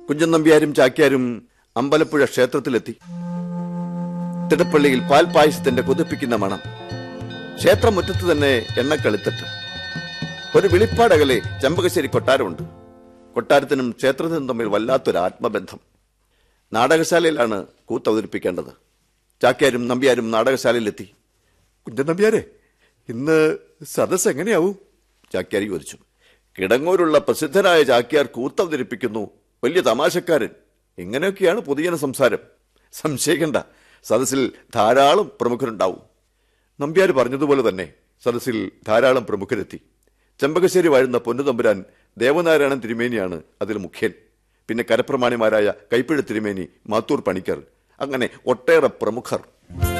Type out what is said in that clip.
കുഞ്ചൻ നമ്പ്യാരും ചാക്യാരും അമ്പലപ്പുഴ ക്ഷേത്രത്തിലെത്തി തിടപ്പള്ളിയിൽ പാൽപായസത്തിന്റെ കൊതിപ്പിക്കുന്ന മണം ക്ഷേത്രമുറ്റത്ത് തന്നെ എണ്ണക്കളിത്തട്ട് ഒരു വിളിപ്പാടകലെ ചെമ്പകശ്ശേരി കൊട്ടാരമുണ്ട് കൊട്ടാരത്തിനും ക്ഷേത്രത്തിനും തമ്മിൽ വല്ലാത്തൊരു ആത്മബന്ധം നാടകശാലയിലാണ് കൂത്ത് അവതരിപ്പിക്കേണ്ടത് ചാക്യാരും നമ്പ്യാരും നാടകശാലയിലെത്തി കുഞ്ചൻ നമ്പ്യാരെ ഇന്ന് സദസ് എങ്ങനെയാവും ചാക്യാർ ചോദിച്ചു കിടങ്ങൂരുള്ള പ്രസിദ്ധനായ ചാക്യാർ കൂത്ത് അവതരിപ്പിക്കുന്നു വലിയ തമാശക്കാരൻ ഇങ്ങനെയൊക്കെയാണ് പൊതുജന സംസാരം സംശയിക്കണ്ട സദസ്സിൽ ധാരാളം പ്രമുഖരുണ്ടാവും നമ്പ്യാർ പറഞ്ഞതുപോലെ തന്നെ സദസ്സിൽ ധാരാളം പ്രമുഖരെത്തി ചെമ്പകശ്ശേരി വാഴുന്ന പൊന്നുതമ്പുരാൻ ദേവനാരായണൻ തിരുമേനിയാണ് അതിൽ മുഖ്യൻ പിന്നെ കരപ്രമാണിമാരായ കൈപ്പിഴ തിരുമേനി മാത്തൂർ പണിക്കർ അങ്ങനെ ഒട്ടേറെ പ്രമുഖർ